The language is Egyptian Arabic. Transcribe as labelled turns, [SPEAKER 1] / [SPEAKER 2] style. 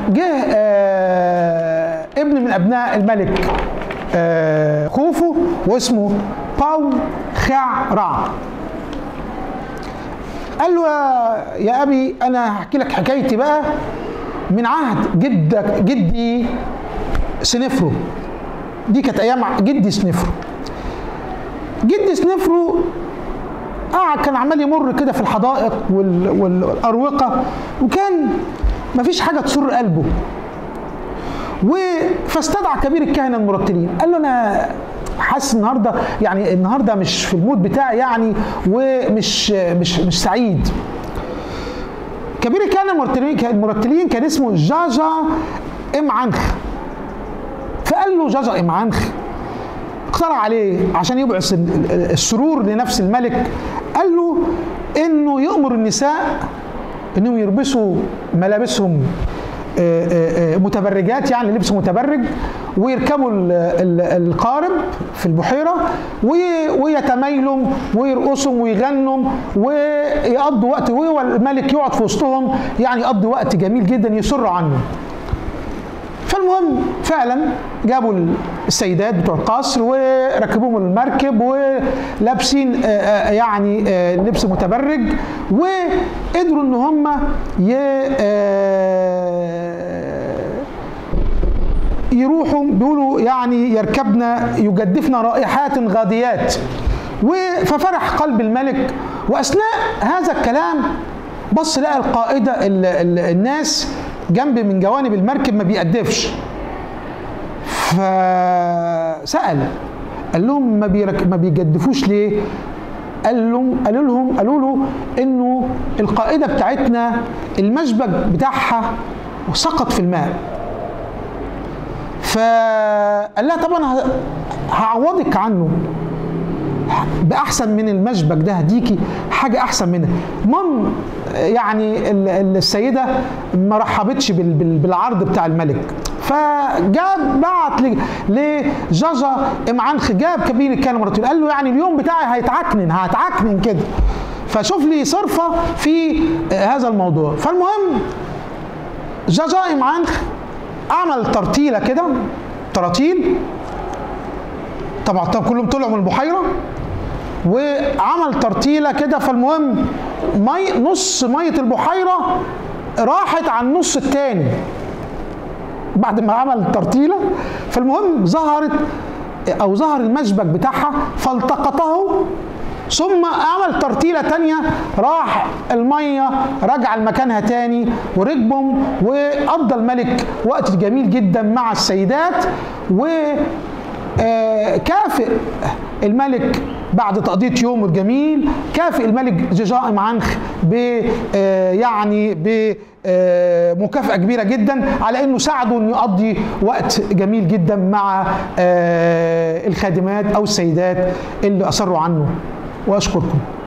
[SPEAKER 1] جه آه ابن من ابناء الملك آه خوفو واسمه باو خع رع قال له يا- يا ابي انا هحكي لك حكايتي بقى من عهد جدك جدي سنفرو دي كانت ايام جدي سنفرو جدي سنفرو قعد كان عمال يمر كده في الحدائق وال- والاروقه وكان مفيش حاجه تسر قلبه و فاستدعى كبير الكهنه المرتلين قال له انا حاسس النهارده يعني النهارده مش في المود بتاعي يعني ومش مش مش سعيد كبير الكهنه المرتلين المرتلين كان اسمه جاجا ام عنخ فقال له جاجا ام عنخ اقترح عليه عشان يبعث ال- ال- السرور لنفس الملك قال له انه يامر النساء انهم يلبسوا ملابسهم آه، آه، آه، متبرجات يعني لبس متبرج ويركبوا ال- ال- القارب في البحيره وي- ويتمايلوا ويرقصوا ويغنوا ويقضوا وقت وهو الملك يقعد في وسطهم يعني يقضي وقت جميل جدا يسر عنه فالمهم فعلا جابوا السيدات بتوع القصر وركبوهم المركب ولابسين آه، آه، يعني آه، لبس متبرج وقدروا ان هم ي- آه، يروحوا بيقولوا يعني يركبنا يجدفن رائحات غاديات و- ففرح قلب الملك واثناء هذا الكلام بص لقى القائده ال- ال- الناس جنب من جوانب المركب ما بيقدفش فسال قال لهم ما بيرك... ما بيجدفوش ليه قال لهم قالوا لهم قالوا له انه القائده بتاعتنا المشبك بتاعها سقط في الماء فقال لها طب انا ه- هعوضك عنه باحسن من المشبك ده هديكي حاجه احسن منها المهم يعني ال- ال- السيده ما رحبتش بال- بال- بالعرض بتاع الملك فجاب بعت ل- لجاجا ام عنخ جاب كبير الكلمه مرتين قال له يعني اليوم بتاعي هيتعكنن هتعكنن كده فشوف لي صرفه في هذا الموضوع فالمهم جاجا ام عنخ عمل ترتيله كده تراتيل طبعا طبعا كلهم طلعوا من البحيره وعمل ترتيله كده فالمهم مي نص ميه البحيره راحت على النص الثاني بعد ما عمل ترتيله فالمهم ظهرت او ظهر المشبك بتاعها فالتقطه ثم عمل ترتيله تانية راح الميه رجع لمكانها تاني وركبهم وقضى الملك وقت جميل جدا مع السيدات و آه، كافئ الملك بعد تقضية يومه الجميل كافئ الملك جيجائم عنخ ب آه، يعني بمكافأة كبيرة جدا على انه ساعده انه يقضي وقت جميل جدا مع آه، الخادمات او السيدات اللي اصروا عنه واشكركم